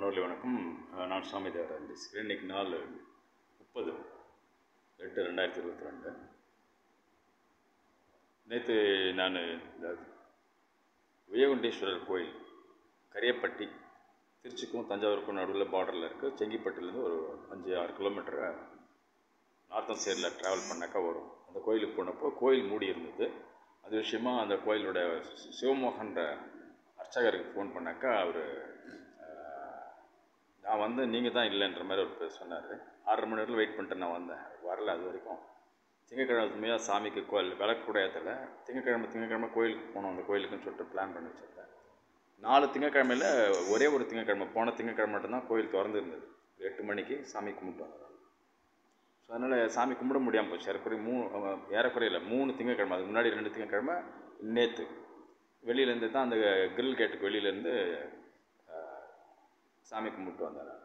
நண்பர்களே வணக்கம் அஹ் நான் சுவாமி தேவராஜ் பேசுகிறேன் இன்றைக்கி நாள் முப்பது எட்டு ரெண்டாயிரத்தி இருபத்தி ரெண்டு நேற்று நான் இந்த விஜயகுண்டேஸ்வரர் கோயில் கரியப்பட்டி திருச்சிக்கும் தஞ்சாவூருக்கும் நடுவில் பார்டரில் இருக்குது செங்கிப்பட்டிலேருந்து ஒரு அஞ்சு ஆறு கிலோமீட்டர் நார்த்தன் சைடில் ட்ராவல் பண்ணாக்கா வரும் அந்த கோயிலுக்கு போனப்போ கோயில் மூடி இருந்தது அது விஷயமா அந்த கோயிலோட சி- சிவமோகன்ற அர்ச்சகருக்கு ஃபோன் பண்ணாக்கா அவர் நான் வந்து நீங்கள் தான் இல்லைன்ற மாதிரி ஒரு சொன்னார் ஆறரை மணி நேரத்தில் வெயிட் பண்ணிட்டு நான் வந்தேன் வரல அது வரைக்கும் திங்கக்கிழமை உண்மையாக சாமிக்கு கோயில் விளக்குடையத்தில் திங்கக்கிழமை திங்கக்கிழமை கோயிலுக்கு போனோம் அந்த கோயிலுக்குன்னு சொல்லிட்டு பிளான் பண்ணி வச்சுருந்தேன் நாலு திங்கக்கிழமையில் ஒரே ஒரு திங்கக்கிழமை போன திங்கக்கிழமை மட்டும்தான் கோயில் திறந்துருந்தது எட்டு மணிக்கு சாமி கும்பிட்டு வந்தோம் ஸோ அதனால் சாமி கும்பிட முடியாமல் போச்சு ஏறக்குறைய மூணு அஹ், ஏறக்குறைய இல்லை மூணு திங்கக்கிழமை அதுக்கு முன்னாடி ரெண்டு திங்கக்கிழமை நேற்று வெளியிலேருந்து தான் அந்த கிரில் கேட்டுக்கு வெளியிலேருந்து சாமி கும்பிட்டு வந்தேன் நான்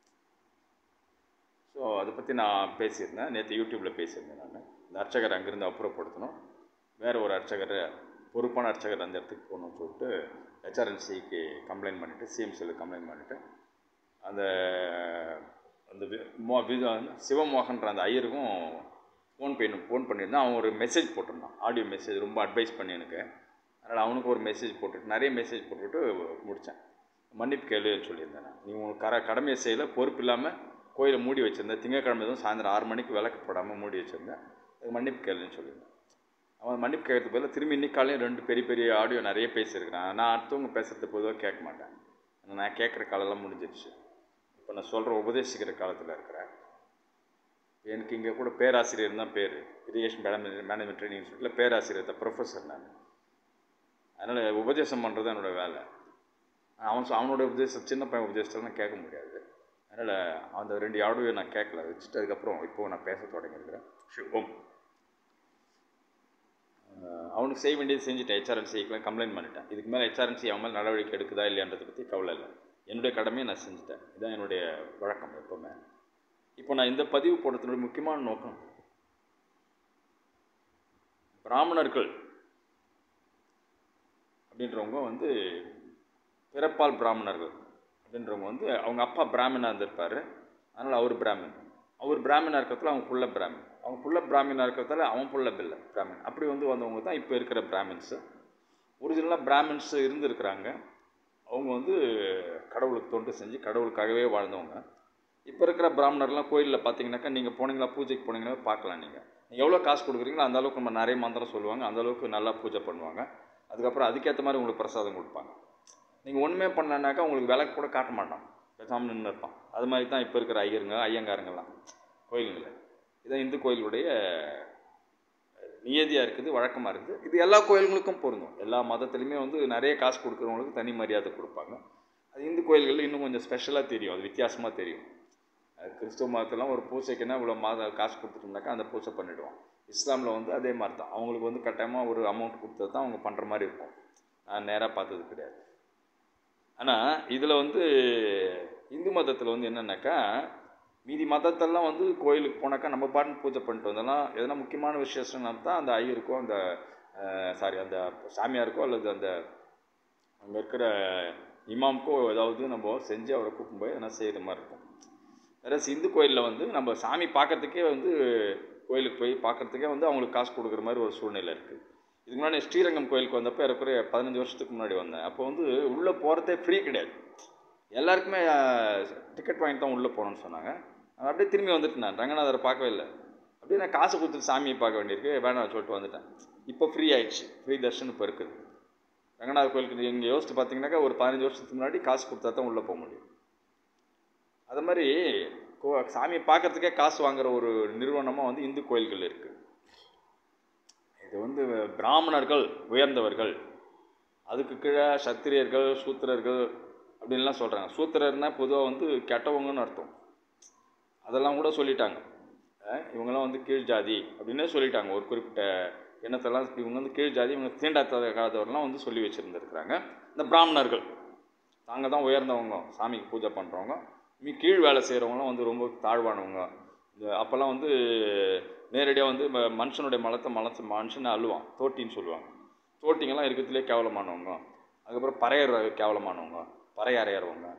ஸோ அதை பற்றி நான் பேசியிருந்தேன் நேற்று யூடியூப்பில் பேசியிருந்தேன் நான் இந்த அர்ச்சகர் அங்கேருந்து அப்புறப்படுத்தணும் வேறு ஒரு அர்ச்சகர் பொறுப்பான அர்ச்சகர் அந்த இடத்துக்கு போகணும்னு சொல்லிட்டு ஹெச்ஆர்என்சிக்கு கம்ப்ளைண்ட் பண்ணிவிட்டு சிஎம்சியில் கம்ப்ளைண்ட் பண்ணிவிட்டு அந்த அந்த வி- மோ வி- சிவமோகன்ற அந்த ஐயருக்கும் ஃபோன் பண்ணி ஃபோன் பண்ணியிருந்தேன் அவன் ஒரு மெசேஜ் போட்டிருந்தான் ஆடியோ மெசேஜ் ரொம்ப அட்வைஸ் பண்ணி எனக்கு அதனால் அவனுக்கு ஒரு மெசேஜ் போட்டுட்டு நிறைய மெசேஜ் போட்டுவிட்டு முடித்தேன் மன்னிப்பு கேளுன்னு சொல்லியிருந்தேன் நான் நீ உனக்கு கர கடமையை செய்யல பொறுப்பு இல்லாமல் கோயிலை மூடி வச்சுருந்தேன் திங்கக்கிழமை எதுவும் சாயந்தரம் ஆறு மணிக்கு விளக்கு போடாமல் மூடி வச்சுருந்தேன் அதுக்கு மன்னிப்பு கேளுன்னு சொல்லியிருந்தேன் அவன் மன்னிப்பு கேட்கறதுக்கு பதிலாக திரும்பி இன்னைக்கு காலையும் ரெண்டு பெரிய பெரிய ஆடியோ நிறைய பேசியிருக்கிறான் நான் அடுத்தவங்க பேசுறது பொதுவாக கேட்க மாட்டேன் நான் கேட்குற காலம்லாம் முடிஞ்சிருச்சு இப்போ நான் சொல்கிற உபதேசிக்கிற காலத்தில் இருக்கிறேன் எனக்கு இங்கே கூட பேராசிரியர் தான் பேர் இரிகேஷன் மேனேஜ் மேனேஜ்மெண்ட் ட்ரைனிங் இன்ஸ்டியூட்டில் பேராசிரியர் தான் ப்ரொஃபஸர் நான் அதனால் உபதேசம் பண்ணுறது தான் என்னோடய வேலை அவன் சொ- அவனோட உபதேசம் சின்ன பையன் உபதேசத்தெல்லாம் கேட்க முடியாது அதனால் அந்த ரெண்டு ஆடியோ நான் கேட்கல வச்சுட்டு அதுக்கப்புறம் இப்போ நான் பேச தொடங்கியிருக்கிறேன் ஷிவம் அவனுக்கு செய்ய வேண்டியது செஞ்சுட்டேன் ஹெச்ஆர்என்சிக்கெலாம் கம்ப்ளைண்ட் பண்ணிட்டேன் இதுக்கு மேலே ஹெச்ஆர்என்சி அவன் மேலே நடவடிக்கை எடுக்குதா இல்லையான்றதை பற்றி கவலை இல்லை என்னுடைய கடமையை நான் செஞ்சுட்டேன் இதுதான் என்னுடைய வழக்கம் எப்போவுமே இப்போ நான் இந்த பதிவு போடுறதுனுடைய முக்கியமான நோக்கம் பிராமணர்கள் அப்படின்றவங்க வந்து பிறப்பால் பிராமணர்கள் அப்படின்றவங்க வந்து அவங்க அப்பா பிராமணாக இருந்திருப்பார் அதனால் அவர் பிராமின் அவர் பிராமணாக இருக்கிறதுல அவங்க புள்ள பிராமின் அவங்க புள்ள பிராமணாக இருக்கிறதால அவன் புள்ள பில்ல பிராமின் அப்படி வந்து வந்தவங்க தான் இப்போ இருக்கிற பிராமின்ஸு ஒரிஜினலாக பிராமின்ஸ் இருந்திருக்கிறாங்க அவங்க வந்து கடவுளுக்கு தொண்டு செஞ்சு கடவுளுக்காகவே வாழ்ந்தவங்க இப்போ இருக்கிற பிராமணர்லாம் கோயிலில் பார்த்தீங்கன்னாக்கா நீங்கள் போனீங்களா பூஜைக்கு போனீங்கன்னா பார்க்கலாம் நீங்கள் நீங்கள் எவ்வளோ காசு கொடுக்குறீங்களோ அந்த அளவுக்கு நம்ம நிறைய மந்திரம் சொல்லுவாங்க அந்த அளவுக்கு நல்லா பூஜை பண்ணுவாங்க அதுக்கப்புறம் அதுக்கேற்ற மாதிரி உங்களுக்கு பிரசாதம் கொடுப்பாங்க நீங்கள் ஒன்றுமே பண்ணலனாக்கா உங்களுக்கு விளக்கு கூட காட்ட மாட்டான் பேசாமல் நின்று இருப்பான் அது மாதிரி தான் இப்போ இருக்கிற ஐயருங்க ஐயங்காரங்கெல்லாம் கோயிலுங்களில் இதான் இந்து கோயிலுடைய நியதியாக இருக்குது வழக்கமாக இருக்குது இது எல்லா கோயில்களுக்கும் பொருந்தும் எல்லா மதத்துலையுமே வந்து நிறைய காசு கொடுக்குறவங்களுக்கு தனி மரியாதை கொடுப்பாங்க அது இந்து கோயில்களில் இன்னும் கொஞ்சம் ஸ்பெஷலாக தெரியும் அது வித்தியாசமாக தெரியும் அது கிறிஸ்துவ மதத்தெல்லாம் ஒரு பூசைக்குன்னா இவ்வளோ மாத காசு கொடுத்துட்டோம்னாக்கா அந்த பூசை பண்ணிவிடுவோம் இஸ்லாமில் வந்து அதே மாதிரி தான் அவங்களுக்கு வந்து கட்டாயமாக ஒரு அமௌண்ட் கொடுத்தா தான் அவங்க பண்ணுற மாதிரி இருக்கும் நான் நேராக பார்த்தது கிடையாது ஆனால் இதில் வந்து இந்து மதத்தில் வந்து என்னென்னாக்கா மீதி மதத்தெல்லாம் வந்து கோயிலுக்கு போனாக்கா நம்ம பாட்டு பூஜை பண்ணிட்டு வந்தோம்னா எதனா முக்கியமான விசேஷம் தான் அந்த ஐயருக்கோ அந்த சாரி அந்த சாமியாருக்கோ அல்லது அந்த அங்கே இருக்கிற இமாமுக்கோ ஏதாவது நம்ம செஞ்சு அவரை கூப்பிட்டு போய் எதனா செய்கிற மாதிரி இருக்கும் வேற இந்து கோயிலில் வந்து நம்ம சாமி பார்க்கறதுக்கே வந்து கோயிலுக்கு போய் பார்க்கறதுக்கே வந்து அவங்களுக்கு காசு கொடுக்குற மாதிரி ஒரு சூழ்நிலை இருக்குது இதுக்கு முன்னாடி ஸ்ரீரங்கம் கோயிலுக்கு வந்தப்போ ஏறக்குறைய பதினஞ்சு வருஷத்துக்கு முன்னாடி வந்தேன் அப்போ வந்து உள்ளே போகிறதே ஃப்ரீ கிடையாது எல்லாருக்குமே டிக்கெட் வாங்கி தான் உள்ளே போகணும்னு சொன்னாங்க நான் அப்படியே திரும்பி வந்துட்டு நான் ரங்கநாதரை பார்க்கவே இல்லை அப்படியே நான் காசு கொடுத்துட்டு சாமியை பார்க்க வேண்டியிருக்கு வேணாம் சொல்லிட்டு வந்துட்டேன் இப்போ ஃப்ரீ ஆயிடுச்சு ஃப்ரீ தர்ஷன் இப்போ இருக்குது ரங்கநாத கோயிலுக்கு இங்கே யோசிச்சு பார்த்தீங்கன்னாக்கா ஒரு பதினஞ்சு வருஷத்துக்கு முன்னாடி காசு கொடுத்தா தான் உள்ளே போக முடியும் அது மாதிரி கோ சாமியை பார்க்கறதுக்கே காசு வாங்குற ஒரு நிறுவனமாக வந்து இந்து கோயில்கள் இருக்குது இது வந்து பிராமணர்கள் உயர்ந்தவர்கள் அதுக்கு கீழே சத்திரியர்கள் சூத்திரர்கள் அப்படின்லாம் சொல்கிறாங்க சூத்திரர்னா பொதுவாக வந்து கெட்டவங்கன்னு அர்த்தம் அதெல்லாம் கூட சொல்லிட்டாங்க அஹ் இவங்கெல்லாம் வந்து கீழ் ஜாதி அப்படின்னே சொல்லிட்டாங்க ஒரு குறிப்பிட்ட எண்ணத்தெல்லாம் இவங்க வந்து கீழ் ஜாதி இவங்க தீண்டாக்காதவரெலாம் வந்து சொல்லி வச்சுருந்துருக்குறாங்க இந்த பிராமணர்கள் நாங்கள் தான் உயர்ந்தவங்க சாமிக்கு பூஜை பண்ணுறவங்க மீ கீழ் வேலை செய்கிறவங்களாம் வந்து ரொம்ப தாழ்வானவங்க இந்த அப்போல்லாம் வந்து நேரடியாக வந்து ம- மனுஷனுடைய மலத்தை மலத்தை மனுஷனை அள்ளுவான் தோட்டின்னு சொல்லுவாங்க தோட்டிங்கெல்லாம் இருக்கிறதுலே கேவலமானவங்க அதுக்கப்புறம் பறையர் கேவலமானவங்க பறைய அறையறவங்க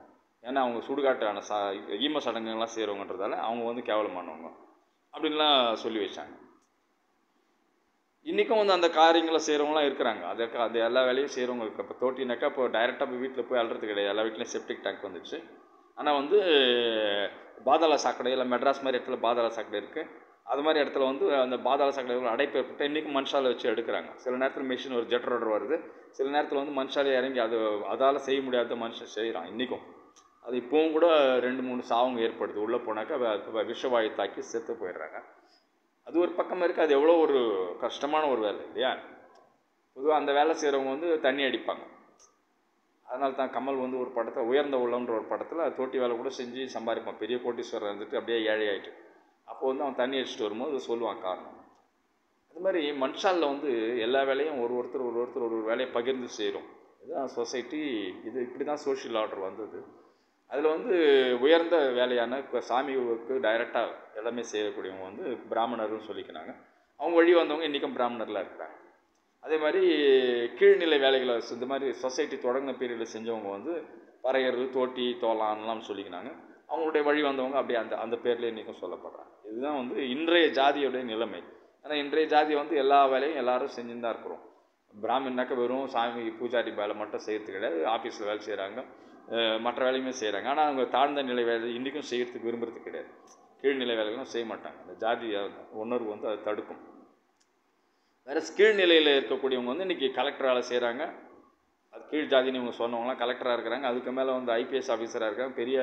ஏன்னா அவங்க சுடுகாட்டான சா ஈம சடங்குகள்லாம் செய்கிறவங்கன்றதால அவங்க வந்து கேவலமானவங்க அப்படின்லாம் சொல்லி வச்சாங்க இன்றைக்கும் வந்து அந்த காரியங்களை செய்கிறவங்களாம் இருக்கிறாங்க அதுக்கு அந்த எல்லா வேலையும் செய்கிறவங்க இருக்கு இப்போ தோட்டினாக்கா இப்போ டைரெக்டாக போய் வீட்டில் போய் அழுறது கிடையாது எல்லா வீட்லையும் செப்டிக் டேங்க் வந்துச்சு ஆனால் வந்து பாதாள சாக்கடை இல்லை மெட்ராஸ் மாதிரி இடத்துல பாதாள சாக்கடை இருக்குது அது மாதிரி இடத்துல வந்து அந்த பாதாள சாக்கடைகள் அடைப்பு ஏற்பட்டு இன்றைக்கும் மனுஷால வச்சு எடுக்கிறாங்க சில நேரத்தில் மிஷின் ஒரு ஜெட் ரோடர் வருது சில நேரத்தில் வந்து மனுஷாலே இறங்கி அது அதால் செய்ய முடியாத மனுஷன் செய்கிறான் இன்றைக்கும் அது இப்போவும் கூட ரெண்டு மூணு சாவுங்க ஏற்படுது உள்ளே போனாக்கா வ- வ- விஷவாயு தாக்கி செத்து போயிடுறாங்க அது ஒரு பக்கம் இருக்குது அது எவ்வளோ ஒரு கஷ்டமான ஒரு வேலை இல்லையா பொதுவாக அந்த வேலை செய்கிறவங்க வந்து தண்ணி அடிப்பாங்க அதனால தான் கமல் வந்து ஒரு படத்தை உயர்ந்த உள்ளன்ற ஒரு படத்தில் தோட்டி வேலை கூட செஞ்சு சம்பாதிப்பான் பெரிய கோட்டீஸ்வரர் இருந்துட்டு அப்படியே ஏழை ஆயிட்டு அப்போ வந்து அவன் தண்ணி அடிச்சுட்டு வரும்போது சொல்லுவான் காரணம் அது மாதிரி மனுஷாலில் வந்து எல்லா வேலையும் ஒரு ஒருத்தர் ஒரு ஒருத்தர் ஒரு ஒரு வேலையை பகிர்ந்து செய்கிறோம் இதுதான் சொசைட்டி இது இப்படி தான் சோஷியல் ஆர்டர் வந்தது அதில் வந்து உயர்ந்த வேலையான இப்போ சாமிக்கு டைரெக்டாக எல்லாமே செய்யக்கூடியவங்க வந்து பிராமணர்னு சொல்லிக்கிறாங்க அவங்க வழி வந்தவங்க இன்றைக்கும் பிராமணர்லாம் இருக்கிறாங்க அதே மாதிரி கீழ்நிலை வேலைகளை செ- இந்த மாதிரி சொசைட்டி தொடங்கின பீரியடில் செஞ்சவங்க வந்து பறையறது தோட்டி தோலான்லாம் சொல்லிக்கினாங்க அவங்களுடைய வழி வந்தவங்க அப்படியே அந்த அந்த பேரில் இன்றைக்கும் சொல்லப்படுறாங்க இதுதான் வந்து இன்றைய ஜாதியோடைய நிலைமை ஏன்னா இன்றைய ஜாதி வந்து எல்லா வேலையும் எல்லாரும் செஞ்சுன்னு தான் இருக்கிறோம் பிராமின்னாக்க வெறும் சாமி பூஜாரி வேலை மட்டும் செய்யறது கிடையாது ஆஃபீஸில் வேலை செய்கிறாங்க மற்ற வேலையுமே செய்கிறாங்க ஆனால் அவங்க தாழ்ந்த நிலை வேலை இன்றைக்கும் செய்யறதுக்கு விரும்புறது கிடையாது கீழ்நிலை வேலைகளும் செய்ய மாட்டாங்க அந்த ஜாதி உணர்வு வந்து அதை தடுக்கும் வேறு கீழ்நிலையில் இருக்கக்கூடியவங்க வந்து இன்றைக்கி கலெக்டர் வேலை செய்கிறாங்க அது கீழ் ஜாதின்னு இவங்க சொன்னவங்களாம் கலெக்டராக இருக்கிறாங்க அதுக்கு மேலே வந்து ஐபிஎஸ் ஆஃபீஸராக இருக்காங்க பெரிய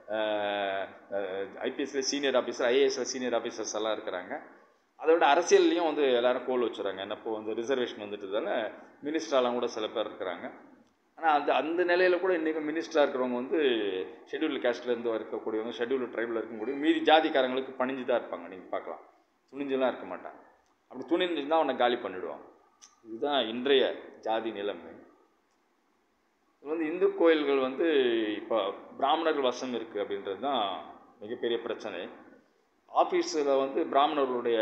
ஐபிஎஸ்ல சீனியர் ஆஃபீஸர் ஐஏஎஸ்ல சீனியர் ஆஃபீஸர்ஸ் எல்லாம் இருக்கிறாங்க அதை விட அரசியல்லையும் வந்து எல்லாரும் கோல் வச்சுறாங்க என்னப்போ வந்து ரிசர்வேஷன் வந்துட்டதால மினிஸ்டர்லாம் கூட சில பேர் இருக்கிறாங்க ஆனால் அந்த அந்த நிலையில் கூட இன்றைக்கி மினிஸ்டராக இருக்கிறவங்க வந்து ஷெட்யூல் கேஸ்ட்லேருந்து இருக்கக்கூடியவங்க ஷெட்யூல் ட்ரைபில் இருக்கக்கூடிய மீதி ஜாதிக்காரங்களுக்கு பணிஞ்சு தான் இருப்பாங்க நீங்கள் பார்க்கலாம் துணிஞ்செல்லாம் இருக்க மாட்டாங்க அப்படி துணிஞ்சுன்னா அவனை காலி பண்ணிடுவாங்க இதுதான் இன்றைய ஜாதி நிலைமை இது வந்து இந்து கோயில்கள் வந்து இப்போ பிராமணர்கள் வசம் இருக்குது அப்படின்றது தான் மிகப்பெரிய பிரச்சனை ஆஃபீஸில் வந்து பிராமணர்களுடைய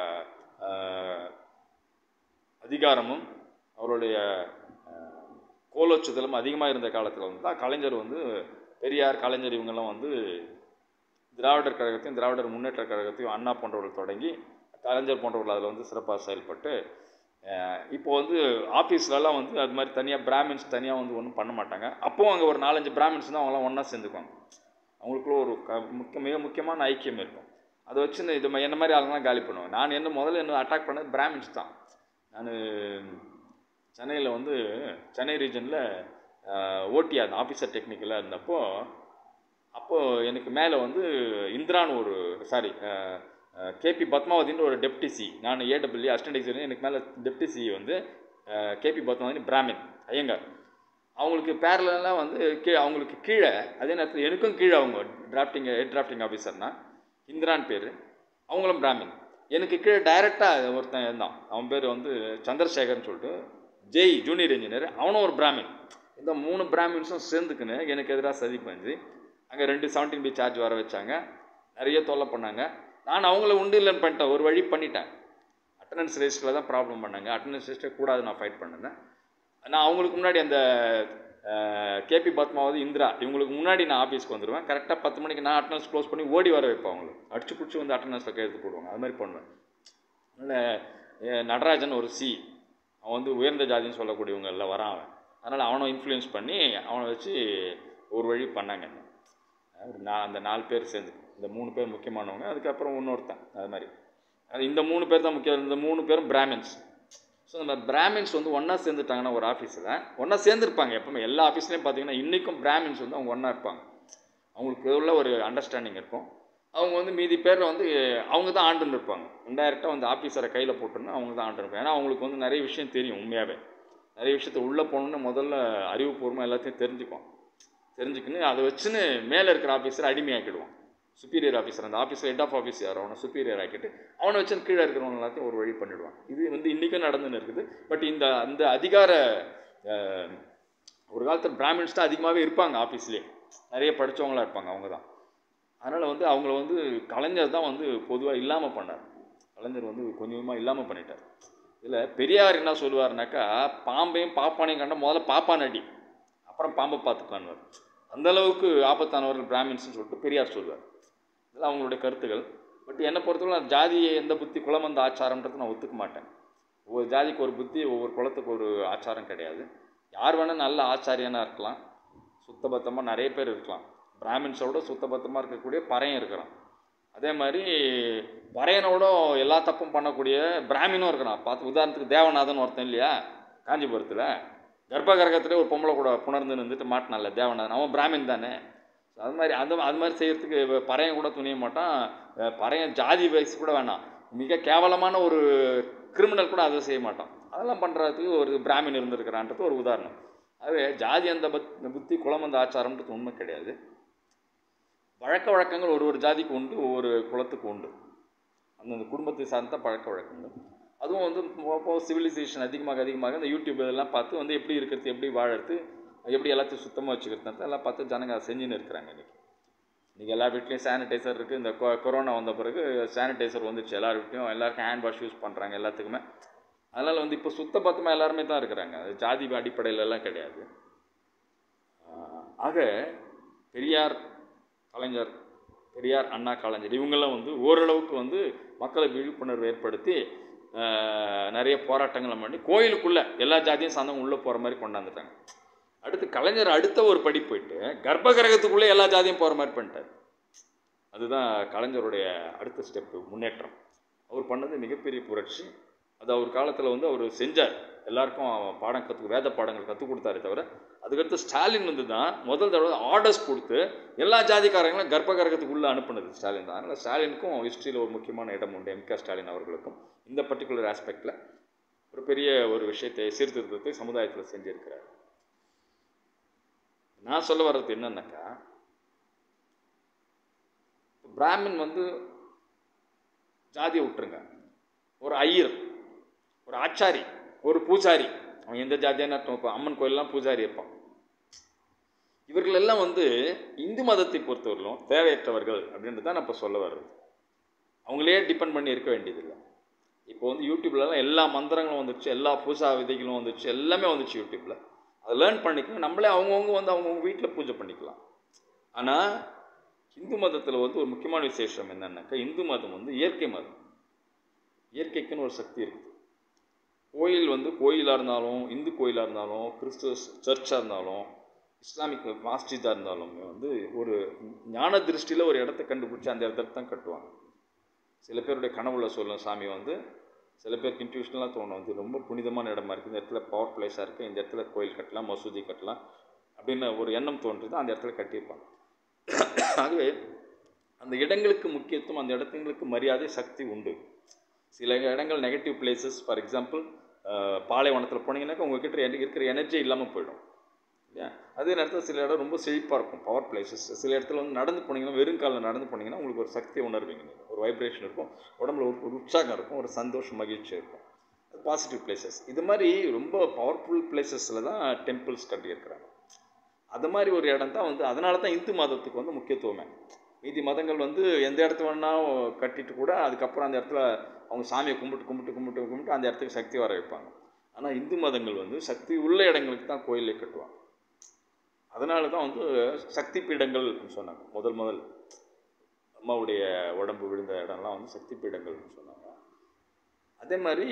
ஆஹ், அதிகாரமும் அவருடைய ஆஹ், கோலோச்சுதலும் அதிகமாக இருந்த காலத்தில் வந்து தான் கலைஞர் வந்து பெரியார் கலைஞர் இவங்கெல்லாம் வந்து திராவிடர் கழகத்தையும் திராவிடர் முன்னேற்ற கழகத்தையும் அண்ணா போன்றவர்கள் தொடங்கி கலைஞர் போன்றவர்கள் அதில் வந்து சிறப்பாக செயல்பட்டு அஹ், இப்போ வந்து ஆஃபீஸ்லலாம் வந்து அது மாதிரி தனியாக பிராமின்ஸ் தனியாக வந்து ஒன்றும் பண்ண மாட்டாங்க அப்போவும் அங்கே ஒரு நாலஞ்சு பிராமின்ஸ் தான் அவங்களாம் ஒன்றா சேர்ந்துக்குவாங்க அவங்களுக்குள்ள ஒரு க முக்கிய மிக முக்கியமான ஐக்கியம் இருக்கும் அதை வச்சு இந்த இது ம- என்ன மாதிரி ஆளுங்கலாம் காலி பண்ணுவாங்க நான் என்ன முதல்ல என்ன அட்டாக் பண்ணது பிராமின்ஸ் தான் நான் சென்னையில் வந்து சென்னை ரீஜனில் ஓடி அந்த ஆஃபீஸர் டெக்னிக்கலாக இருந்தப்போ அப்போது எனக்கு மேலே வந்து இந்திரான்னு ஒரு சாரி கேபி பத்மாவதின்ற ஒரு டெப்டி சி நான் ஏடபிள்யூ அசிஸ்டன்ட் எக்ஸிக்யூட்டிவ் எனக்கு மேலே டெப்டி சி வந்து கேபி பத்மாவதி பிராமின் ஐயங்கார் அவங்களுக்கு பேரலாம் வந்து கீழே அவங்களுக்கு கீழே அதே நேரத்தில் எனக்கும் கீழே அவங்க டிராஃப்டிங் ஹெட் டிராஃப்டிங் ஆஃபீஸர்னா இந்திரான் பேர் அவங்களும் பிராமின் எனக்கு கீழே டைரெக்டாக ஒருத்தன் இருந்தான் அவன் பேர் வந்து சந்திரசேகர்னு சொல்லிட்டு ஜெய் ஜூனியர் இன்ஜினியர் அவனும் ஒரு பிராமின் இந்த மூணு பிராமின்ஸும் சேர்ந்துக்குன்னு எனக்கு எதிராக சதி பண்ணி அங்கே ரெண்டு செவன்டீன் பி சார்ஜ் வர வச்சாங்க நிறைய தொல்லை பண்ணாங்க நான் அவங்கள உண்டு இல்லைன்னு பண்ணிட்டேன் ஒரு வழி பண்ணிட்டேன் அட்டண்டன்ஸ் ரெஜிஸ்டரில் தான் ப்ராப்ளம் பண்ணாங்க அட்டண்டன்ஸ் ரெஜிஸ்டர் கூடாது நான் ஃபைட் பண்ணிருந்தேன் நான் அவங்களுக்கு முன்னாடி அந்த கேபி பத்மாவதி இந்திரா இவங்களுக்கு முன்னாடி நான் ஆஃபீஸ்க்கு வந்துடுவேன் கரெக்டாக பத்து மணிக்கு நான் அட்டண்டன்ஸ் க்ளோஸ் பண்ணி ஓடி வர வைப்பேன் அவங்களுக்கு அடிச்சு பிடிச்சி வந்து அட்டண்டன்ஸில் கையெழுத்து போடுவாங்க அது மாதிரி பண்ணுவேன் அதனால் நடராஜன் ஒரு சி அவன் வந்து உயர்ந்த ஜாதின்னு சொல்லக்கூடியவங்க எல்லாம் வரான் அவன் அதனால் அவனை இன்ஃப்ளூயன்ஸ் பண்ணி அவனை வச்சு ஒரு வழி பண்ணாங்க என்ன ஒரு நான் அந்த நாலு பேர் சேர்ந்து இந்த மூணு பேர் முக்கியமானவங்க அதுக்கப்புறம் இன்னொருத்தன் அது மாதிரி அது இந்த மூணு பேர் தான் முக்கியம் இந்த மூணு பேரும் பிராமின்ஸ் ஸோ இந்த பிராமின்ஸ் வந்து ஒன்றா சேர்ந்துட்டாங்கன்னா ஒரு ஆஃபீஸில் ஒன்றா சேர்ந்துருப்பாங்க எப்பவுமே எல்லா ஆஃபீஸ்லேயும் பார்த்தீங்கன்னா இன்றைக்கும் பிராமின்ஸ் வந்து அவங்க ஒன்றா இருப்பாங்க அவங்களுக்கு உள்ள ஒரு அண்டர்ஸ்டாண்டிங் இருக்கும் அவங்க வந்து மீதி பேரில் வந்து அவங்க தான் ஆண்டுன்னு இருப்பாங்க இன்டைரக்டாக வந்து ஆஃபீஸரை கையில் போட்டுன்னு அவங்க தான் ஆண்டு இருப்பாங்க ஏன்னா அவங்களுக்கு வந்து நிறைய விஷயம் தெரியும் உண்மையாகவே நிறைய விஷயத்த உள்ளே போகணுன்னு முதல்ல அறிவுபூர்வமாக எல்லாத்தையும் தெரிஞ்சுக்குவோம் தெரிஞ்சுக்கின்னு அதை வச்சுன்னு மேலே இருக்கிற ஆஃபீஸரை அடிமையாக்கிடுவான் சுப்பீரியர் ஆஃபீஸர் அந்த ஆஃபீஸில் ஹெட் ஆஃப் ஆஃபீஸ் யார் அவனை சுப்பீரியர் ஆக்கிட்டு அவனை வச்சு கீழே இருக்கிறவங்க எல்லாத்தையும் ஒரு வழி பண்ணிடுவான் இது வந்து இன்றைக்கும் நடந்துன்னு இருக்குது பட் இந்த அந்த அதிகார அஹ், ஒரு காலத்தில் பிராமின்ஸ் தான் அதிகமாகவே இருப்பாங்க ஆஃபீஸ்லேயே நிறைய படித்தவங்களாம் இருப்பாங்க அவங்க தான் அதனால் வந்து அவங்கள வந்து கலைஞர் தான் வந்து பொதுவாக இல்லாமல் பண்ணார் கலைஞர் வந்து கொஞ்சம் கொஞ்சமாக இல்லாமல் பண்ணிட்டார் இதில் பெரியார் என்ன சொல்லுவார்னாக்கா பாம்பையும் பாப்பானையும் கண்ட முதல்ல பாப்பான் அடி அப்புறம் பாம்பை பார்த்துக்கலான்னு அந்த அளவுக்கு ஆபத்தானவர்கள் பிராமின்ஸ்னு சொல்லிட்டு பெரியார் சொல்வார் இதெல்லாம் அவங்களுடைய கருத்துக்கள் பட் என்னை பொறுத்தவரை நான் ஜாதியை எந்த புத்தி குலமந்த ஆச்சாரம்ன்றது நான் ஒத்துக்க மாட்டேன் ஒவ்வொரு ஜாதிக்கு ஒரு புத்தி ஒவ்வொரு குலத்துக்கு ஒரு ஆச்சாரம் கிடையாது யார் வேணால் நல்ல ஆச்சாரியனாக இருக்கலாம் சுத்தபத்தமாக நிறைய பேர் இருக்கலாம் பிராமின்ஸோட சுத்தபத்தமாக இருக்கக்கூடிய பறையன் இருக்கிறான் அதே மாதிரி பறையனோட எல்லா தப்பும் பண்ணக்கூடிய பிராமினும் இருக்கிறான் பார்த்து உதாரணத்துக்கு தேவநாதன் ஒருத்தன் இல்லையா காஞ்சிபுரத்தில் கர்ப்பகிரகத்திலே ஒரு பொம்பளை கூட புணர்ந்து நின்றுட்டு மாட்டினான்ல தேவநாதன் அவன் பிராமின் தானே அது மாதிரி அந்த அது மாதிரி செய்கிறதுக்கு பறையன் கூட துணிய மாட்டான் அஹ் பறையன் ஜாதி வயசு கூட வேணாம் மிக கேவலமான ஒரு கிரிமினல் கூட அதை செய்ய மாட்டான் அதெல்லாம் பண்ணுறதுக்கு ஒரு பிராமின் இருந்திருக்கிறான்றது ஒரு உதாரணம் அதுவே ஜாதி அந்த பத் புத்தி குலம் அந்த ஆச்சாரம்ன்றது உண்மை கிடையாது பழக்க வழக்கங்கள் ஒரு ஒரு ஜாதிக்கு உண்டு ஒவ்வொரு குலத்துக்கு உண்டு அந்தந்த குடும்பத்தை சார்ந்த பழக்க வழக்கங்கள் அதுவும் வந்து இப்போ சிவிலைசேஷன் அதிகமாக அதிகமாக இந்த யூடியூப் இதெல்லாம் பார்த்து வந்து எப்படி இருக்கிறது எப்படி வாழறது எப்படி எல்லாத்தையும் சுத்தமாக வச்சுக்கிறது எல்லாம் பார்த்து ஜனங்க அதை செஞ்சுன்னு இருக்கிறாங்க இன்றைக்கி இன்றைக்கி எல்லா வீட்லேயும் சானிடைசர் இருக்குது இந்த கொ கொரோனா வந்த பிறகு சானிடைசர் வந்துடுச்சு எல்லார் வீட்லேயும் எல்லாருக்கும் ஹேண்ட் வாஷ் யூஸ் பண்ணுறாங்க எல்லாத்துக்குமே அதனால் வந்து இப்போ சுத்த பத்தமாக எல்லாருமே தான் இருக்கிறாங்க அது ஜாதி அடிப்படையில எல்லாம் கிடையாது ஆஹ் ஆக பெரியார் கலைஞர் பெரியார் அண்ணா கலைஞர் இவங்கெல்லாம் வந்து ஓரளவுக்கு வந்து மக்களை விழிப்புணர்வு ஏற்படுத்தி ஆஹ் நிறைய போராட்டங்களை பண்ணி கோயிலுக்குள்ளே எல்லா ஜாதியும் சார்ந்தவங்க உள்ளே போகிற மாதிரி கொண்டாந்துட்டாங்க அடுத்து கலைஞர் அடுத்த ஒரு படி போயிட்டு கர்ப்பகிரகத்துக்குள்ளே எல்லா ஜாதியும் போகிற மாதிரி பண்ணிட்டார் அதுதான் கலைஞருடைய அடுத்த ஸ்டெப்பு முன்னேற்றம் அவர் பண்ணது மிகப்பெரிய புரட்சி அது அவர் காலத்தில் வந்து அவர் செஞ்சார் எல்லாருக்கும் பாடம் கற்று வேத பாடங்கள் கற்றுக் கொடுத்தாரே தவிர அதுக்கடுத்து ஸ்டாலின் வந்து தான் முதல் தடவை ஆர்டர்ஸ் கொடுத்து எல்லா ஜாதிக்காரங்களும் கர்ப்பகிரகத்துக்குள்ளே அனுப்புனது ஸ்டாலின் தான் அதனால் ஸ்டாலினுக்கும் ஹிஸ்ட்ரியில் ஒரு முக்கியமான இடம் உண்டு எம்கே ஸ்டாலின் அவர்களுக்கும் இந்த பர்டிகுலர் ஆஸ்பெக்டில் ஒரு பெரிய ஒரு விஷயத்தை சீர்திருத்தத்தை சமுதாயத்தில் செஞ்சிருக்கிறார் நான் சொல்ல வர்றது என்னன்னாக்கா பிராமின் வந்து ஜாதியை விட்டுருங்க ஒரு ஐயர் ஒரு ஆச்சாரி ஒரு பூஜாரி அவன் எந்த ஜாதியான இப்போ அம்மன் கோயிலெலாம் பூஜாரி இருப்பான் இவர்கள் எல்லாம் வந்து இந்து மதத்தை பொறுத்தவரையிலும் தேவையற்றவர்கள் அப்படின்றது தான் நான் இப்போ சொல்ல வர்றது அவங்களே டிபெண்ட் பண்ணி இருக்க வேண்டியதில்லை இப்போ வந்து யூடியூப்லலாம் எல்லா மந்திரங்களும் வந்துச்சு எல்லா பூஜா விதைகளும் வந்துச்சு எல்லாமே வந்துச்சு யூடியூப்பில் அதை லேர்ன் பண்ணிக்கலாம் நம்மளே அவங்கவுங்க வந்து அவங்கவுங்க வீட்டில் பூஜை பண்ணிக்கலாம் ஆனால் இந்து மதத்தில் வந்து ஒரு முக்கியமான விசேஷம் என்னன்னாக்கா இந்து மதம் வந்து இயற்கை மதம் இயற்கைக்குன்னு ஒரு சக்தி இருக்குது கோயில் வந்து கோயிலாக இருந்தாலும் இந்து கோயிலாக இருந்தாலும் கிறிஸ்துவ சர்ச்சாக இருந்தாலும் இஸ்லாமிக் மாஸ்ஜிதாக இருந்தாலுமே வந்து ஒரு ஞான திருஷ்டியில் ஒரு இடத்த கண்டுபிடிச்சி அந்த இடத்துல தான் கட்டுவாங்க சில பேருடைய கனவுல சொல்லும் சாமி வந்து சில பேருக்கு இன்ட்யூஷனலாக தோணும் வந்து ரொம்ப புனிதமான இடமா இருக்குது இந்த இடத்துல பவர் பிளேஸாக இருக்குது இந்த இடத்துல கோயில் கட்டலாம் மசூதி கட்டலாம் அப்படின்னு ஒரு எண்ணம் தோன்றுது அந்த இடத்துல கட்டியிருப்பாங்க ஆகவே அந்த இடங்களுக்கு முக்கியத்துவம் அந்த இடத்துங்களுக்கு மரியாதை சக்தி உண்டு சில இடங்கள் நெகட்டிவ் பிளேசஸ் ஃபார் எக்ஸாம்பிள் பாலைவனத்தில் போனீங்கன்னாக்கா உங்ககிட்ட என- இருக்கிற எனர்ஜி இல்லாமல் போயிடும் இல்லையா அதே நேரத்தில் சில இடம் ரொம்ப செழிப்பாக இருக்கும் பவர் பிளேசஸ் சில இடத்துல வந்து நடந்து போனீங்கன்னா வெறும் காலில் நடந்து போனீங்கன்னா உங்களுக்கு ஒரு சக்தியை உணர்வீங்க நீங்க. ஒரு வைப்ரேஷன் இருக்கும் உடம்புல ஒரு ஒரு உற்சாகம் இருக்கும் ஒரு சந்தோஷம் மகிழ்ச்சி இருக்கும் அது பாசிட்டிவ் பிளேசஸ் இது மாதிரி ரொம்ப பவர்ஃபுல் பிளேசஸில் தான் டெம்பிள்ஸ் கட்டியிருக்கிறாங்க அது மாதிரி ஒரு இடம் தான் வந்து அதனால தான் இந்து மதத்துக்கு வந்து முக்கியத்துவமே மீதி மதங்கள் வந்து எந்த இடத்து வேணா கட்டிட்டு கூட அதுக்கப்புறம் அந்த இடத்துல அவங்க சாமியை கும்பிட்டு கும்பிட்டு கும்பிட்டு கும்பிட்டு அந்த இடத்துக்கு சக்தி வர வைப்பாங்க ஆனால் இந்து மதங்கள் வந்து சக்தி உள்ள இடங்களுக்கு தான் கோயிலே கட்டுவாங்க அதனால தான் வந்து சக்தி பீடங்கள் அப்படின்னு சொன்னாங்க முதல் முதல் அம்மாவுடைய உடம்பு விழுந்த இடம்லாம் வந்து சக்தி பீடங்கள்னு சொன்னாங்க அதே மாதிரி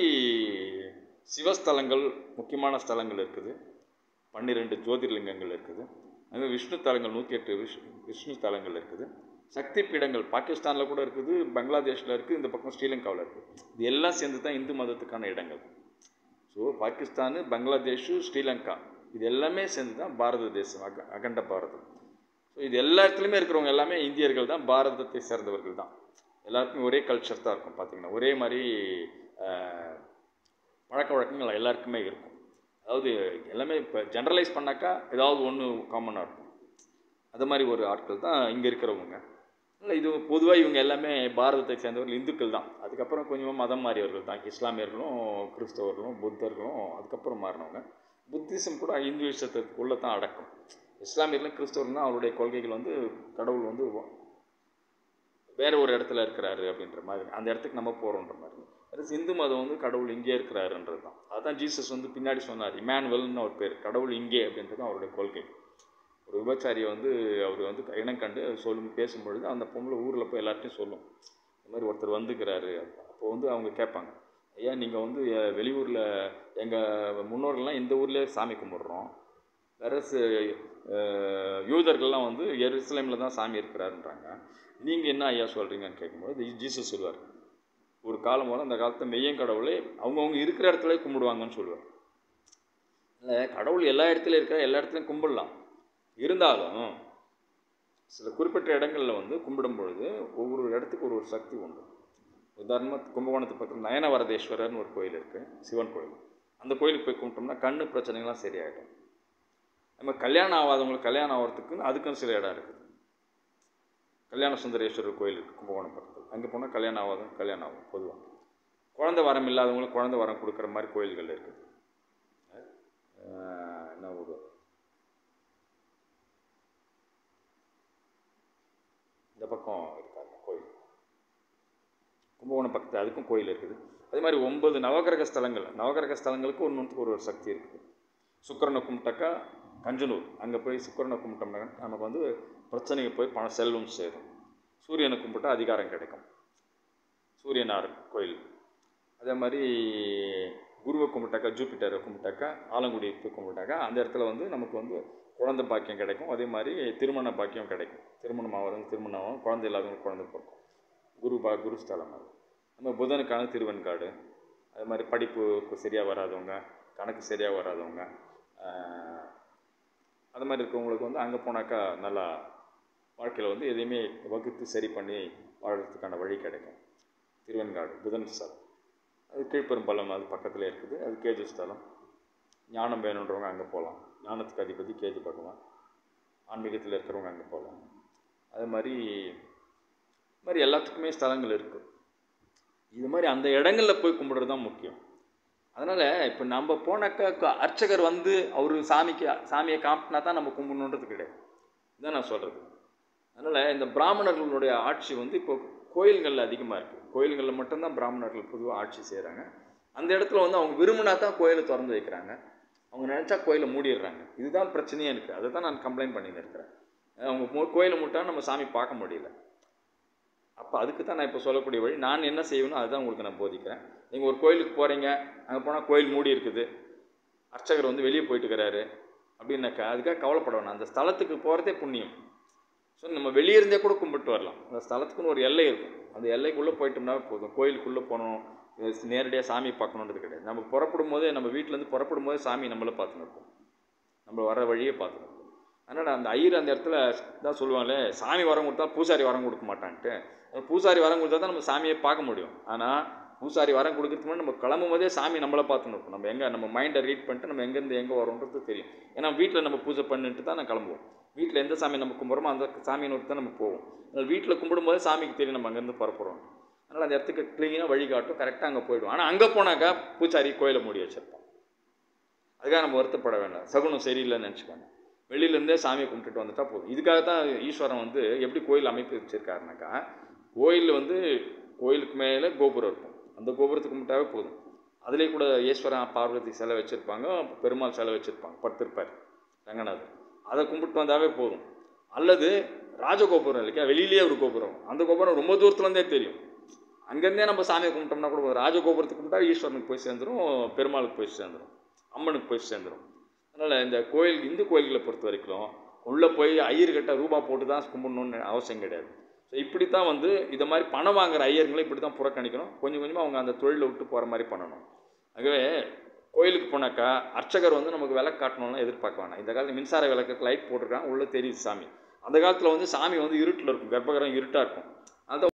சிவஸ்தலங்கள் முக்கியமான ஸ்தலங்கள் இருக்குது பன்னிரெண்டு ஜோதிர்லிங்கங்கள் இருக்குது அது விஷ்ணு தலங்கள் நூற்றி எட்டு விஷ் விஷ்ணு தலங்கள் இருக்குது சக்தி பீடங்கள் பாகிஸ்தானில் கூட இருக்குது பங்களாதேஷில் இருக்குது இந்த பக்கம் ஸ்ரீலங்காவில் இருக்குது இது எல்லாம் சேர்ந்து தான் இந்து மதத்துக்கான இடங்கள் ஸோ பாகிஸ்தானு பங்களாதேஷு ஸ்ரீலங்கா இது எல்லாமே சேர்ந்து தான் பாரத தேசம் அக அகண்ட பாரதம் ஸோ இது எல்லா இடத்துலையுமே இருக்கிறவங்க எல்லாமே இந்தியர்கள் தான் பாரதத்தை சேர்ந்தவர்கள் தான் எல்லாருக்குமே ஒரே கல்ச்சர் தான் இருக்கும் பார்த்தீங்கன்னா ஒரே மாதிரி ஆஹ், பழக்க வழக்கங்கள் எல்லாருக்குமே இருக்கும் அதாவது எல்லாமே இப்போ ஜென்ரலைஸ் பண்ணாக்கா ஏதாவது ஒன்று காமனாக இருக்கும் அது மாதிரி ஒரு ஆட்கள் தான் இங்கே இருக்கிறவங்க இல்லை இது பொதுவாக இவங்க எல்லாமே பாரதத்தை சேர்ந்தவர்கள் இந்துக்கள் தான் அதுக்கப்புறம் கொஞ்சமாக மதம் மாறியவர்கள் தான் இஸ்லாமியர்களும் கிறிஸ்தவர்களும் புத்தர்களும் அதுக்கப்புறம் மாறினவங்க புத்திசம் கூட இந்துவிசத்துக்குள்ளே தான் அடக்கம் இஸ்லாமியர்களும் கிறிஸ்தவர்களும் அவருடைய கொள்கைகள் வந்து கடவுள் வந்து வேற ஒரு இடத்துல இருக்கிறாரு அப்படின்ற மாதிரி அந்த இடத்துக்கு நம்ம போகிறோன்ற மாதிரி அது இந்து மதம் வந்து கடவுள் இங்கே இருக்கிறாருன்றது தான் அதுதான் ஜீசஸ் வந்து பின்னாடி சொன்னார் இமானுவல்னு ஒரு பேர் கடவுள் இங்கே அப்படின்றது தான் அவருடைய கொள்கை ஒரு விபச்சாரியை வந்து அவர் வந்து இனம் கண்டு சொல்லும் பேசும்பொழுது அந்த பொம்பளை ஊரில் போய் எல்லார்ட்டையும் சொல்லும் இந்த மாதிரி ஒருத்தர் வந்துக்கிறாரு அப்போ வந்து அவங்க கேட்பாங்க ஐயா நீங்கள் வந்து அஹ், வெளியூரில் எங்கள் முன்னோர்கள்லாம் இந்த ஊர்லேயே சாமி கும்பிட்றோம் வேற யூதர்கள்லாம் வந்து எருசலேமில் தான் சாமி இருக்கிறாருன்றாங்க நீங்கள் என்ன ஐயா சொல்கிறீங்கன்னு கேட்கும்போது ஜீசஸ் சொல்லுவார் ஒரு காலம் போல அந்த காலத்தை மெய்யன் கடவுளை அவங்கவுங்க இருக்கிற இடத்துல கும்பிடுவாங்கன்னு சொல்லுவார் இல்லை கடவுள் எல்லா இடத்துலையும் இருக்கிற எல்லா இடத்துலையும் கும்பிடலாம் இருந்தாலும் சில குறிப்பிட்ட இடங்களில் வந்து கும்பிடும் பொழுது ஒவ்வொரு இடத்துக்கு ஒரு ஒரு சக்தி உண்டு உதாரணமாக கும்பகோணத்து பக்கத்தில் நயனவரதேஸ்வரர்னு ஒரு கோயில் இருக்குது சிவன் கோயில் அந்த கோயிலுக்கு போய் கும்பிட்டோம்னா கண்ணு பிரச்சனைகள்லாம் சரியாயிடும் நம்ம கல்யாணம் ஆகாதவங்களுக்கு கல்யாணம் ஆகிறதுக்குன்னு அதுக்கும் சில இடம் இருக்குது கல்யாண சுந்தரேஸ்வரர் கோயில் இருக்குது கும்பகோணம் பக்கத்தில் அங்கே போனால் கல்யாணம் ஆகாதவங்க கல்யாணம் ஆகும் பொதுவாக குழந்தை வரம் இல்லாதவங்களுக்கு குழந்தை வரம் கொடுக்குற மாதிரி கோயில்கள் இருக்குது அஹ் என்ன ஊர் இந்த பக்கம் இருக்காங்க கோயில் கும்பகோணம் பக்கத்தில் அதுக்கும் கோயில் இருக்குது அதே மாதிரி ஒன்பது நவகிரக ஸ்தலங்கள் நவகிரக ஸ்தலங்களுக்கு ஒன்று ஒரு ஒரு சக்தி இருக்குது சுக்கிரனை கும்பிட்டாக்கா கஞ்சனூர் அங்கே போய் சுக்கிரனை கும்பிட்டோம்னா நமக்கு வந்து பிரச்சனைக்கு போய் பண செல்வம் சேரும் சூரியனை கும்பிட்டா அதிகாரம் கிடைக்கும் சூரியனார் கோயில் அதே மாதிரி குருவை கும்பிட்டாக்கா ஜூபிட்டரை கும்பிட்டாக்கா ஆலங்குடி போய் கும்பிட்டாக்கா அந்த இடத்துல வந்து நமக்கு வந்து குழந்தை பாக்கியம் கிடைக்கும் அதே மாதிரி திருமண பாக்கியம் கிடைக்கும் திருமணம் ஆகிறவங்க திருமணம் ஆகும் குழந்தை இல்லாதவங்க குழந்தை பிறக்கும் குரு பா குரு ஸ்தலம் அது நம்ம புதனுக்கான திருவெண்காடு அது மாதிரி படிப்பு சரியாக வராதவங்க கணக்கு சரியாக வராதவங்க ஆஹ், அது மாதிரி இருக்கவங்களுக்கு வந்து அங்கே போனாக்கா நல்லா வாழ்க்கையில் வந்து எதையுமே வகுத்து சரி பண்ணி வாழறதுக்கான வழி கிடைக்கும் திருவெண்காடு புதன் ஸ்தலம் அது கீழ்பெரும்பள்ளம் அது பக்கத்தில் இருக்குது அது கேஜு ஸ்தலம் ஞானம் வேணுன்றவங்க அங்கே போகலாம் ஞானத்துக்கு அதிபதி கேஜு பகவான் ஆன்மீகத்தில் இருக்கிறவங்க அங்கே போகலாம் அது மாதிரி இது மாதிரி எல்லாத்துக்குமே ஸ்தலங்கள் இருக்குது இது மாதிரி அந்த இடங்களில் போய் கும்பிடுறது தான் முக்கியம் அதனால் இப்போ நம்ம போனாக்கா க- அர்ச்சகர் வந்து அவர் சாமிக்கு சாமியை காட்டினா தான் நம்ம கும்பிடணுன்றது கிடையாது இதான் நான் சொல்கிறது அதனால் இந்த பிராமணர்களுடைய ஆட்சி வந்து இப்போ கோயில்களில் அதிகமாக இருக்குது கோயில்களில் மட்டும்தான் பிராமணர்கள் பொதுவாக ஆட்சி செய்கிறாங்க அந்த இடத்துல வந்து அவங்க விரும்பினா தான் கோயிலை திறந்து வைக்கிறாங்க அவங்க நினச்சா கோயிலை மூடிடுறாங்க இதுதான் பிரச்சனையே இருக்குது அதை தான் நான் கம்ப்ளைண்ட் பண்ணின்னு இருக்கிறேன் அவங்க மு- கோயிலை மூட்டா நம்ம சாமி பார்க்க முடியல அப்போ அதுக்கு தான் நான் இப்போ சொல்லக்கூடிய வழி நான் என்ன செய்வேனோ அதுதான் உங்களுக்கு நான் போதிக்கிறேன் நீங்கள் ஒரு கோயிலுக்கு போகிறீங்க அங்கே போனால் கோயில் மூடி இருக்குது அர்ச்சகர் வந்து வெளியே போயிட்டு இருக்கிறாரு அப்படின்னாக்கா அதுக்காக கவலைப்பட வேணாம் அந்த ஸ்தலத்துக்கு போகிறதே புண்ணியம் ஸோ நம்ம வெளியே இருந்தே கூட கும்பிட்டு வரலாம் அந்த ஸ்தலத்துக்குன்னு ஒரு எல்லை இருக்கும் அந்த எல்லைக்குள்ளே போயிட்டோம்னா போதும் கோயிலுக்குள்ளே போகணும் நேரடியாக சாமி பார்க்கணுன்றது கிடையாது நம்ம புறப்படும் போதே நம்ம வீட்டிலேருந்து புறப்படும் போதே சாமி நம்மளை பார்த்துன்னு இருக்கும் நம்ம வர வழியே பார்த்துன்னு இருக்கும் அதனால் அந்த ஐயர் அந்த இடத்துல தான் சொல்லுவாங்களே சாமி வரம் கொடுத்தா பூசாரி வரம் கொடுக்க மாட்டான்ட்டு அந்த பூசாரி வரம் கொடுத்தா தான் நம்ம சாமியை பார்க்க முடியும் ஆனால் பூசாரி வரம் கொடுக்கறதுக்கு முன்னாடி நம்ம கிளம்பும் போதே சாமி நம்மளை பார்த்துன்னு இருக்கும் நம்ம எங்கே நம்ம மைண்டை ரீட் பண்ணிட்டு நம்ம எங்கேருந்து எங்கே வரோன்றது தெரியும் ஏன்னா வீட்டில் நம்ம பூஜை பண்ணிட்டு தான் நான் கிளம்புவோம் வீட்டில் எந்த சாமி நம்ம கும்பிட்றோமோ அந்த சாமியை நோக்கி தான் நம்ம போவோம் அதனால் வீட்டில் கும்பிடும்போது சாமிக்கு தெரியும் நம்ம அங்கேருந்து புறப்படுறோம் அதனால் அந்த இடத்துக்கு க்ளீனாக வழிகாட்டும் கரெக்டாக அங்கே போயிடுவோம் ஆனால் அங்கே போனாக்கா பூசாரி கோயிலை மூடி வச்சிருப்போம் அதுக்காக நம்ம வருத்தப்பட வேண்டாம் சகுனம் சரியில்லைன்னு நினச்சிக்கோங்க வெளியிலேருந்தே சாமியை கும்பிட்டுட்டு வந்துட்டா போதும் இதுக்காக தான் ஈஸ்வரன் வந்து எப்படி கோயில் அமைப்பு வச்சிருக்காருனாக்கா கோயில் வந்து கோயிலுக்கு மேலே கோபுரம் இருக்கும் அந்த கோபுரத்துக்கு கும்பிட்டாவே போதும் அதுலேயே கூட ஈஸ்வரன் பார்வதி சிலை வச்சுருப்பாங்க பெருமாள் சிலை வச்சுருப்பாங்க படுத்திருப்பார் ரங்கநாதர் அதை கும்பிட்டு வந்தாவே போதும் அல்லது ராஜகோபுரம் இல்லைக்கா வெளியிலேயே ஒரு கோபுரம் அந்த கோபுரம் ரொம்ப தூரத்துலேருந்தே தெரியும் அங்கேருந்தே நம்ம சாமியை கும்பிட்டோம்னா கூட போதும். ராஜகோபுரத்துக்கு கும்பிட்டா ஈஸ்வரனுக்கு போய் சேர்ந்துரும் பெருமாளுக்கு போய் சேர்ந்துரும் அம்மனுக்கு போய் சேர்ந்துரும் அதனால் இந்த கோயில் இந்து கோயில்களை பொறுத்த வரைக்கும் உள்ளே போய் ஐயர்கிட்ட ரூபா போட்டு தான் கும்பிடணும்னு அவசியம் கிடையாது ஸோ இப்படி தான் வந்து இதை மாதிரி பணம் வாங்குற ஐயர்களை இப்படி தான் புறக்கணிக்கணும் கொஞ்சம் கொஞ்சமாக அவங்க அந்த தொழிலை விட்டு போகிற மாதிரி பண்ணணும் ஆகவே கோயிலுக்கு போனாக்கா அர்ச்சகர் வந்து நமக்கு விளக்கு காட்டணும்னு எதிர்பார்க்க வேணாம் இந்த காலத்தில் மின்சார விளக்குக்கு லைட் போட்டிருக்காங்க உள்ளே தெரியுது சாமி அந்த காலத்தில் வந்து சாமி வந்து இருட்டில் இருக்கும் கர்ப்பகிரகம் இருட்டாக இருக்கும்